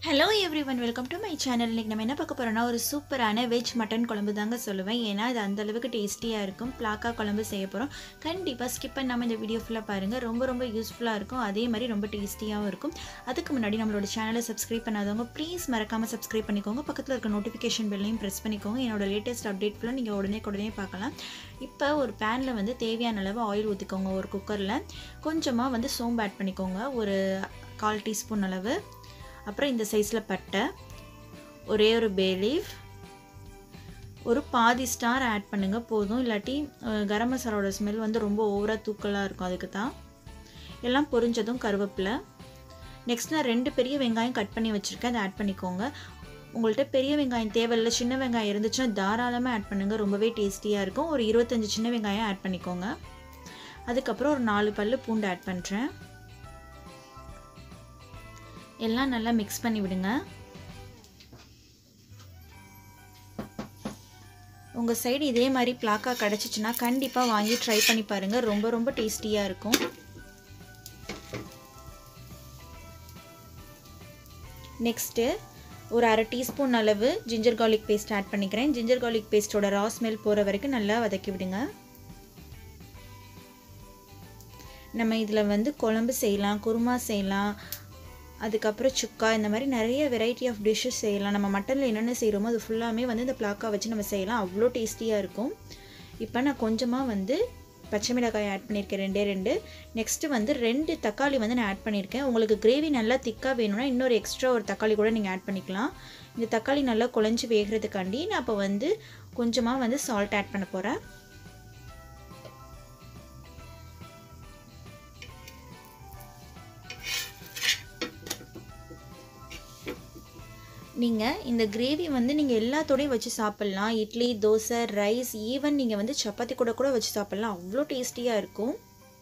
hello everyone welcome to my channel இன்றைக்கி நம்ம என்ன பார்க்க போகிறோம்னா ஒரு சூப்பரான வெஜ் மட்டன் குழம்பு தாங்க சொல்லுவேன் ஏன்னா அது அந்த அளவுக்கு டேஸ்டியாக இருக்கும் பிளாக்கா குழம்பு செய்ய போகிறோம் கண்டிப்பாக ஸ்கிப் பண்ணாமல் இந்த வீடியோ ஃபுல்லாக பாருங்கள் ரொம்ப ரொம்ப யூஸ்ஃபுல்லாக இருக்கும் அதே மாதிரி ரொம்ப டேஸ்டியாகவும் இருக்கும் அதுக்கு முன்னாடி நம்மளோட சேனலை சப்ஸ்கிரைப் பண்ணாதவங்க ப்ளீஸ் மறக்காமல் சப்ஸ்கிரைப் பண்ணிக்கோங்க பக்கத்தில் இருக்க நோட்டிஃபிகேஷன் பெல்லையும் ப்ரெஸ் பண்ணிக்கோங்க என்னோட லேட்டஸ்ட் அப்டேட் ஃபுல்லாக நீங்கள் உடனே உடனே பார்க்கலாம் இப்போ ஒரு பேனில் வந்து தேவையான அளவு ஆயில் ஊற்றிக்கோங்க ஒரு குக்கரில் கொஞ்சமாக வந்து சோம்பு ஆட் பண்ணிக்கோங்க ஒரு கால் டீஸ்பூன் அளவு அப்புறம் இந்த சைஸில் பட்டை ஒரே ஒரு பே லீஃப் ஒரு பாதி ஸ்டார் ஆட் பண்ணுங்கள் போதும் இல்லாட்டி அஹ், கரம் மசாலாவோட ஸ்மெல் வந்து ரொம்ப ஓவராக தூக்கலாக இருக்கும் அதுக்கு தான் எல்லாம் பொரிஞ்சதும் கருவேப்பிலை நெக்ஸ்ட் நான் ரெண்டு பெரிய வெங்காயம் கட் பண்ணி வச்சுருக்கேன் அதை ஆட் பண்ணிக்கோங்க உங்கள்கிட்ட பெரிய வெங்காயம் தேவையில்ல சின்ன வெங்காயம் இருந்துச்சுன்னா தாராளமாக ஆட் பண்ணுங்கள் ரொம்பவே டேஸ்டியாக இருக்கும் ஒரு இருபத்தஞ்சி சின்ன வெங்காயம் ஆட் பண்ணிக்கோங்க அதுக்கப்புறம் ஒரு நாலு பல்லு பூண்டு ஆட் பண்ணுறேன் எல்லாம் நல்லா மிக்ஸ் பண்ணி விடுங்க உங்கள் சைடு இதே மாதிரி பிளாக்கா கிடச்சிச்சின்னா கண்டிப்பாக வாங்கி ட்ரை பண்ணி பாருங்கள் ரொம்ப ரொம்ப டேஸ்டியாக இருக்கும் நெக்ஸ்ட்டு ஒரு அரை டீஸ்பூன் அளவு ஜிஞ்சர் கார்லிக் பேஸ்ட் ஆட் பண்ணிக்கிறேன் ஜிஞ்சர் கார்லிக் பேஸ்ட்டோட ரா ஸ்மெல் போகிற வரைக்கும் நல்லா வதக்கி விடுங்க நம்ம இதில் வந்து குழம்பு செய்யலாம் குருமா செய்யலாம் அதுக்கப்புறம் சுக்கா இந்த மாதிரி நிறைய வெரைட்டி ஆஃப் டிஷ்ஷஸ் செய்யலாம் நம்ம மட்டனில் என்னென்ன செய்கிறோமோ அது ஃபுல்லாமே வந்து இந்த பிளாக்கா வச்சு நம்ம செய்யலாம் அவ்வளோ டேஸ்டியாக இருக்கும் இப்போ நான் கொஞ்சமாக வந்து பச்சை மிளகாய் ஆட் பண்ணியிருக்கேன் ரெண்டே ரெண்டு நெக்ஸ்ட்டு வந்து ரெண்டு தக்காளி வந்து நான் ஆட் பண்ணியிருக்கேன் உங்களுக்கு கிரேவி நல்லா திக்காக வேணும்னா இன்னொரு எக்ஸ்ட்ரா ஒரு தக்காளி கூட நீங்கள் ஆட் பண்ணிக்கலாம் இந்த தக்காளி நல்லா குழஞ்சி வேகிறதுக்காண்டி நான் இப்போ வந்து கொஞ்சமாக வந்து சால்ட் ஆட் பண்ண போகிறேன் நீங்கள் இந்த கிரேவி வந்து நீங்கள் எல்லாத்தோடையும் வச்சு சாப்பிட்லாம் இட்லி தோசை ரைஸ் ஈவன் நீங்கள் வந்து சப்பாத்தி கூட கூட வச்சு சாப்பிட்லாம் அவ்வளோ டேஸ்டியாக இருக்கும்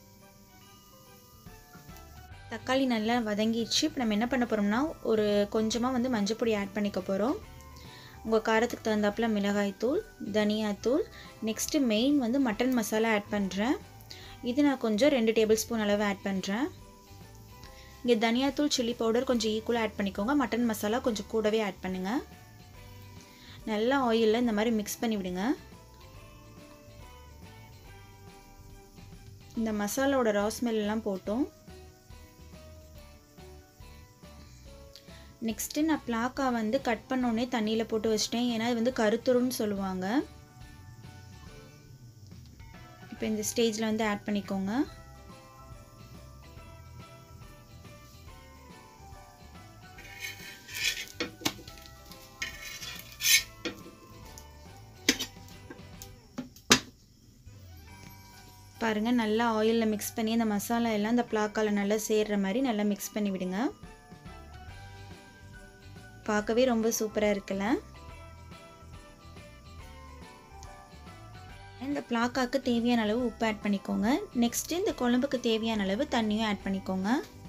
தக்காளி நல்லா வதங்கிடுச்சு இப்போ நம்ம என்ன பண்ண போகிறோம்னா ஒரு கொஞ்சமாக வந்து மஞ்சப்பொடி ஆட் பண்ணிக்க போகிறோம் உங்கள் காரத்துக்கு தகுந்தாப்புல மிளகாய்த்தூள் தனியாத்தூள் நெக்ஸ்ட்டு மெயின் வந்து மட்டன் மசாலா ஆட் பண்ணுறேன் இது நான் கொஞ்சம் ரெண்டு டேபிள் ஸ்பூன் அளவு ஆட் பண்ணுறேன் இங்கே தனியாத்தூள் சில்லி பவுடர் கொஞ்சம் ஈக்குவலாக ஆட் பண்ணிக்கோங்க மட்டன் மசாலா கொஞ்சம் கூடவே ஆட் பண்ணுங்கள் நல்லா ஆயிலில் இந்த மாதிரி மிக்ஸ் பண்ணி விடுங்க இந்த மசாலாவோட ரா ஸ்மெல் எல்லாம் போட்டோம் நெக்ஸ்ட்டு நான் பிளாக்கா வந்து கட் பண்ணோடனே தண்ணியில் போட்டு வச்சிட்டேன் ஏன்னா இது வந்து கருத்துருன்னு சொல்லுவாங்க இப்போ இந்த ஸ்டேஜில் வந்து ஆட் பண்ணிக்கோங்க பாருங்கள் நல்லா ஆயிலில் மிக்ஸ் பண்ணி அந்த மசாலா எல்லாம் அந்த பிளாக்கால் நல்லா சேர்கிற மாதிரி நல்லா மிக்ஸ் பண்ணி விடுங்க பார்க்கவே ரொம்ப சூப்பராக இருக்குல்ல இந்த பிளாக்காக்கு தேவையான அளவு உப்பு ஆட் பண்ணிக்கோங்க நெக்ஸ்ட்டு இந்த குழம்புக்கு தேவையான அளவு தண்ணியும் ஆட் பண்ணிக்கோங்க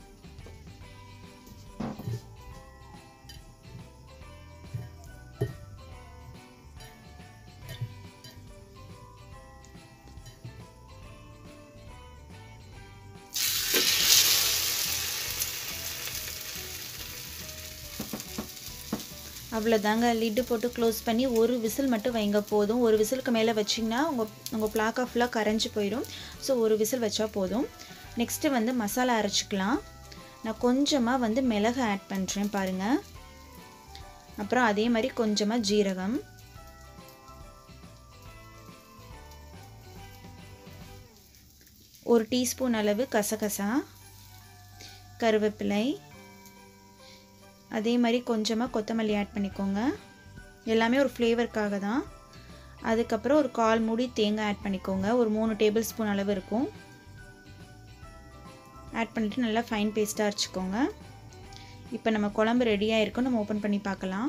அவ்வளோதாங்க லிட்டு போட்டு க்ளோஸ் பண்ணி ஒரு விசில் மட்டும் வைங்க போதும் ஒரு விசிலுக்கு மேலே வச்சிங்கன்னா உங்கள் உங்கள் பிளாக்கா ஃபுல்லாக கரைஞ்சி போயிடும் ஸோ ஒரு விசில் வச்சா போதும் நெக்ஸ்ட்டு வந்து மசாலா அரைச்சிக்கலாம் நான் கொஞ்சமாக வந்து மிளகு ஆட் பண்ணுறேன் பாருங்கள் அப்புறம் அதே மாதிரி கொஞ்சமாக ஜீரகம் ஒரு டீஸ்பூன் அளவு கசகசா கருவேப்பிலை அதே மாதிரி கொஞ்சமாக கொத்தமல்லி ஆட் பண்ணிக்கோங்க எல்லாமே ஒரு ஃப்ளேவருக்காக தான் அதுக்கப்புறம் ஒரு கால் மூடி தேங்காய் ஆட் பண்ணிக்கோங்க ஒரு மூணு டேபிள் ஸ்பூன் அளவு இருக்கும் ஆட் பண்ணிவிட்டு நல்லா ஃபைன் பேஸ்ட்டாக அரைச்சிக்கோங்க இப்போ நம்ம குழம்பு ரெடியாக இருக்கும் நம்ம ஓப்பன் பண்ணி பார்க்கலாம்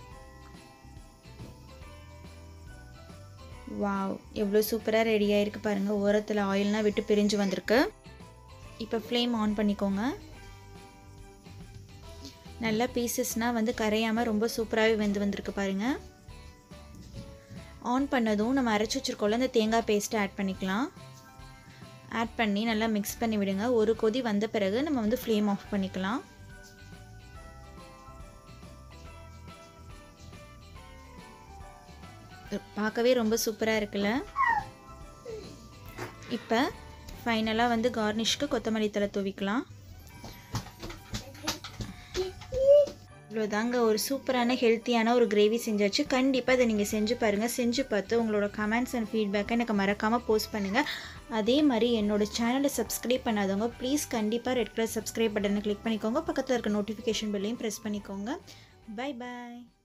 வாவ் எவ்வளோ சூப்பராக ரெடியாக இருக்குது பாருங்கள் ஓரத்தில் ஆயில்னால் விட்டு பிரிஞ்சு வந்திருக்கு இப்போ ஃப்ளேம் ஆன் பண்ணிக்கோங்க நல்லா பீசஸ்னால் வந்து கரையாமல் ரொம்ப சூப்பராகவே வெந்து வந்திருக்கு பாருங்கள் ஆன் பண்ணதும் நம்ம அரைச்சி வச்சுருக்கோம்ல அந்த தேங்காய் பேஸ்ட்டை ஆட் பண்ணிக்கலாம் ஆட் பண்ணி நல்லா மிக்ஸ் பண்ணி விடுங்க ஒரு கொதி வந்த பிறகு நம்ம வந்து ஃப்ளேம் ஆஃப் பண்ணிக்கலாம் பார்க்கவே ரொம்ப சூப்பராக இருக்குல்ல இப்போ ஃபைனலாக வந்து கார்னிஷ்க்கு கொத்தமல்லி தலை தூவிக்கலாம் இவ்வளோதாங்க ஒரு சூப்பரான ஹெல்த்தியான ஒரு கிரேவி செஞ்சாச்சு கண்டிப்பாக இதை நீங்கள் செஞ்சு பாருங்கள் செஞ்சு பார்த்து உங்களோட கமெண்ட்ஸ் அண்ட் ஃபீட்பேக்கை எனக்கு மறக்காமல் போஸ்ட் பண்ணுங்கள் அதே மாதிரி என்னோட சேனலை சப்ஸ்கிரைப் பண்ணாதவங்க ப்ளீஸ் கண்டிப்பாக ரெட் கலர் சப்ஸ்கிரைப் பட்டனை கிளிக் பண்ணிக்கோங்க பக்கத்தில் இருக்க நோட்டிஃபிகேஷன் பெல்லையும் ப்ரெஸ் பண்ணிக்கோங்க பை பாய்